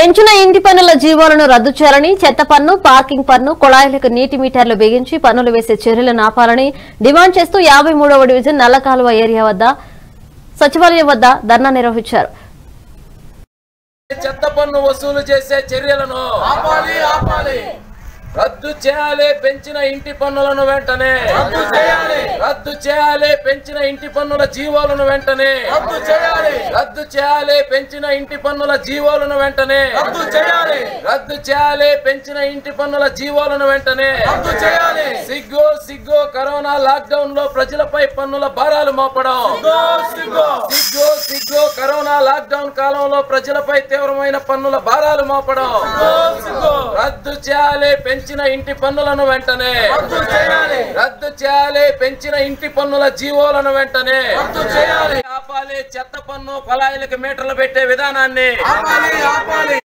పెంచిన ఇంటి పన్నుల జీవోలను రద్దు చేయాలని చెత్త పన్ను పార్కింగ్ పన్ను కుళాయిలకు నీటి మీటర్లు బిగించి పన్నులు వేసే చర్యలను ఆపాలని డిమాండ్ చేస్తూ యాభై మూడవ డివిజన్ నల్లకాలువ ఏరియా వద్ద సచివాలయం వద్ద ధర్నా నిర్వహించారు చెత్త పన్ను వసూలు చేసే చర్యలను ఆపాలి ఆపాలి రద్దు చేయాలి పెంచిన ఇంటి పన్నులను వెంటనే రద్దు చేయాలి రద్దు చేయాలి పెంచిన ఇంటి పన్నుల జీవోలను వెంటనే రద్దు చేయాలి రద్దు చేయాలి పెంచిన ఇంటి పన్నుల జీవోలను వెంటనే రద్దు చేయాలి రద్దు చేయాలి పెంచిన ఇంటి పన్నుల జీవోలను వెంటనే రద్దు చేయాలి సిగ్గు సిగ్గు కరోనా లాక్డౌన్ లో ప్రజలపై పన్నుల భారాలు మోపడం సిగ్గో సిగ్గో సిగ్గు సిగ్గు కరోనా లాక్డౌన్ కాలంలో ప్రజలపై తీవ్రమైన పన్నుల భారాలు మోపడం సిగ్గో రద్దు చేయాలి పెంచిన ఇంటి పన్నులను వెంటనే రద్దు చేయాలి రద్దు చేయాలి పెంచిన ఇంటి పన్నుల జీవోలను వెంటనే రద్దు చేయాలి ఆపాలి చెత్త పన్ను కొలాయిలకు మీటర్లు పెట్టే విధానాన్ని ఆపాలి ఆపాలి